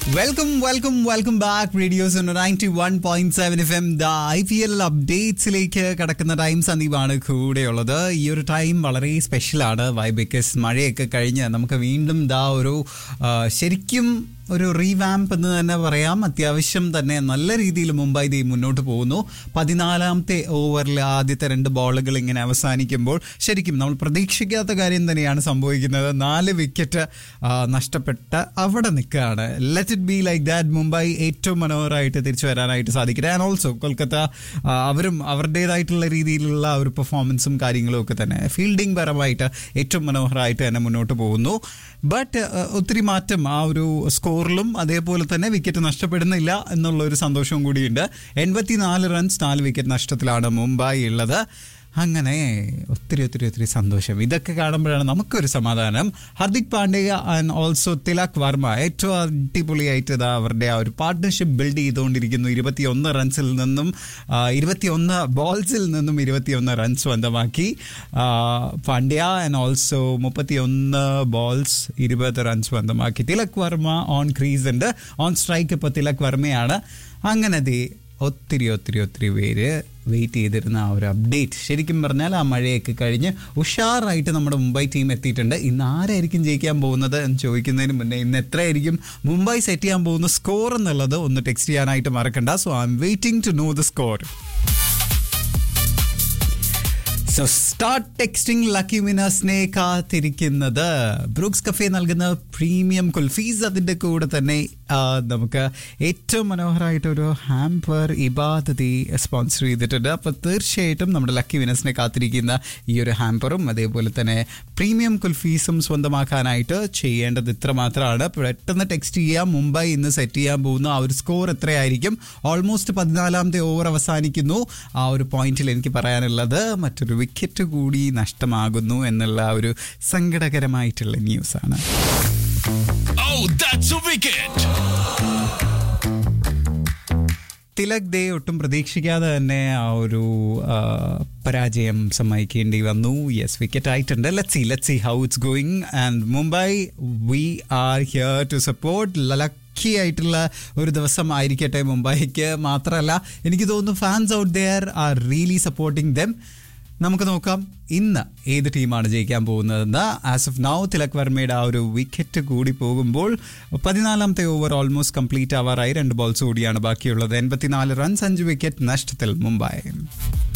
Welcome welcome welcome back radio's ninety one point seven F M the I P L അപ്ഡേറ്റ്സിലേക്ക് കടക്കുന്ന time സന്ദീപാണ് കൂടെയുള്ളത് ഈ ഒരു time വളരെ സ്പെഷ്യലാണ് വൈ ബിക്കോസ് മഴയൊക്കെ കഴിഞ്ഞ് നമുക്ക് വീണ്ടും ദാ ഒരു ആ, ശരിക്കും ഒരു റീവാമ്പ് എന്ന് തന്നെ പറയാം അത്യാവശ്യം തന്നെ നല്ല രീതിയിൽ മുംബൈ ദേ മുന്നോട്ട് പോകുന്നു പതിനാലാമത്തെ ഓവറിൽ ആദ്യത്തെ രണ്ട് ബോളുകൾ ഇങ്ങനെ അവസാനിക്കുമ്പോൾ ശരിക്കും നമ്മൾ പ്രതീക്ഷിക്കാത്ത കാര്യം തന്നെയാണ് സംഭവിക്കുന്നത് നാല് വിക്കറ്റ് നഷ്ടപ്പെട്ട അവിടെ നിൽക്കുകയാണ് let it be like that Mumbai ഏറ്റവും മനോഹരമായിട്ട് തിരിച്ചു വരാനായിട്ട് സാധിക്കട്ടെ ആൻഡ് ഓൾസോ കൊൽക്കത്ത ആ, അവരും അവരുടേതായിട്ടുള്ള രീതിയിലുള്ള ആ ഒരു പെർഫോമൻസും കാര്യങ്ങളും ഒക്കെ തന്നെ ഫീൽഡിംഗ് പരമായിട്ട് ഏറ്റവും മനോഹരമായിട്ട് തന്നെ മുന്നോട്ട് പോകുന്നു ബട്ട് ഒത്തിരി മാറ്റം ആ ഒരു സ്കോറിലും അതേപോലെ തന്നെ വിക്കറ്റ് നഷ്ടപ്പെടുന്നില്ല എന്നുള്ള ഒരു സന്തോഷവും കൂടിയുണ്ട് എൺപത്തിനാല് റൺസ് നാല് വിക്കറ്റ് നഷ്ടത്തിലാണ് മുംബൈ ഉള്ളത് അങ്ങനെ ഒത്തിരി ഒത്തിരി ഒത്തിരി സന്തോഷം ഇതൊക്കെ കാണുമ്പോഴാണ് നമുക്കൊരു സമാധാനം ഹാർദിക് പാണ്ഡ്യ ആൻഡ് ഓൾസോ തിലക് വർമ്മ ഏറ്റവും അടിപൊളിയായിട്ട് ഇതാ അവരുടെ ആ ഒരു പാർട്ട്ണർഷിപ്പ് ബിൽഡ് ചെയ്തുകൊണ്ടിരിക്കുന്നു ഇരുപത്തിയൊന്ന് റൺസിൽ നിന്നും ആ, ഇരുപത്തിയൊന്ന് ബോൾസിൽ നിന്നും ഇരുപത്തിയൊന്ന് റൺസ് സ്വന്തമാക്കി ആ, പാണ്ഡ്യ ആൻഡ് ഓൾസോ മുപ്പത്തിയൊന്ന് ബോൾസ് ഇരുപത് റൺസ് സ്വന്തമാക്കി തിലക് വർമ്മ ഓൺ ക്രീസ് ഉണ്ട് ഓൺ സ്ട്രൈക്ക് ഇപ്പോൾ തിലക് വർമ്മയാണ് അങ്ങനെ ദേ ഒത്തിരി ഒത്തിരി ഒത്തിരി പേര് വെയിറ്റ് ചെയ്തിരുന്ന ആ ഒരു അപ്ഡേറ്റ് ശരിക്കും പറഞ്ഞാൽ ആ മഴയൊക്കെ കഴിഞ്ഞ് ഉഷാറായിട്ട് നമ്മുടെ മുംബൈ ടീം എത്തിയിട്ടുണ്ട് ഇന്ന് ആരായിരിക്കും ജയിക്കാൻ പോകുന്നത് എന്ന് ചോദിക്കുന്നതിന് മുന്നേ ഇന്ന് എത്രയായിരിക്കും മുംബൈ സെറ്റ് ചെയ്യാൻ പോകുന്ന സ്കോർ എന്നുള്ളത് ഒന്ന് ടെക്സ്റ്റ് ചെയ്യാനായിട്ട് മറക്കണ്ട so I'm waiting to know the score so start texting lucky വിനേഴ്സിനെ കാത്തിരിക്കുന്നത് ബ്രൂക്സ് കഫേ നൽകുന്ന പ്രീമിയം കുൽഫീസ് അതിൻ്റെ കൂടെ തന്നെ ആ, നമുക്ക് ഏറ്റവും മനോഹരമായിട്ടൊരു ഹാമ്പർ ഇബാദതി സ്പോൺസർ ചെയ്തിട്ടുണ്ട് അപ്പോൾ തീർച്ചയായിട്ടും നമ്മുടെ ലക്കി വിനേഴ്സിനെ കാത്തിരിക്കുന്ന ഈ ഒരു ഹാമ്പറും അതേപോലെ തന്നെ പ്രീമിയം കുൽഫീസും സ്വന്തമാക്കാനായിട്ട് ചെയ്യേണ്ടത് ഇത്ര മാത്രമാണ് പെട്ടെന്ന് ടെക്സ്റ്റ് ചെയ്യാം മുംബൈ ഇന്ന് സെറ്റ് ചെയ്യാൻ പോകുന്ന ആ ഒരു സ്കോർ എത്രയായിരിക്കും ഓൾമോസ്റ്റ് പതിനാലാമത്തെ ഓവർ അവസാനിക്കുന്നു ആ ഒരു പോയിന്റിൽ എനിക്ക് പറയാനുള്ളത് മറ്റൊരു വിക്കറ്റ് കൂടി നഷ്ടമാകുന്നു എന്നുള്ള ആ ഒരു സങ്കടകരമായിട്ടുള്ള ന്യൂസാണ് Oh, that's a wicket! Tilak ദേ ഒട്ടും പ്രതീക്ഷിക്കാതെ തന്നെ ആ ഒരു ആ, പരാജയം സമ്മതിക്കേണ്ടി വന്നു യെസ് വിക്കറ്റ് ആയിട്ടുണ്ട് let see let see how it's going and Mumbai we are here to support lucky ആയിട്ടുള്ള ഒരു ദിവസം ആയിരിക്കട്ടെ മുംബൈക്ക് മാത്രമല്ല എനിക്ക് തോന്നുന്നു fans out there are really supporting them നമുക്ക് നോക്കാം ഇന്ന് ഏത് ടീമാണ് ജയിക്കാൻ പോകുന്നതെന്ന് ആസ് ഓഫ് നൗ തിലക് വർമ്മയുടെ ആ ഒരു വിക്കറ്റ് കൂടി പോകുമ്പോൾ പതിനാലാമത്തെ ഓവർ ഓൾമോസ്റ്റ് കംപ്ലീറ്റ് ആവാറായി രണ്ട് ബോൾസ് കൂടിയാണ് ബാക്കിയുള്ളത് എൺപത്തിനാല് റൺസ് അഞ്ച് വിക്കറ്റ് നഷ്ടത്തിൽ മുംബൈ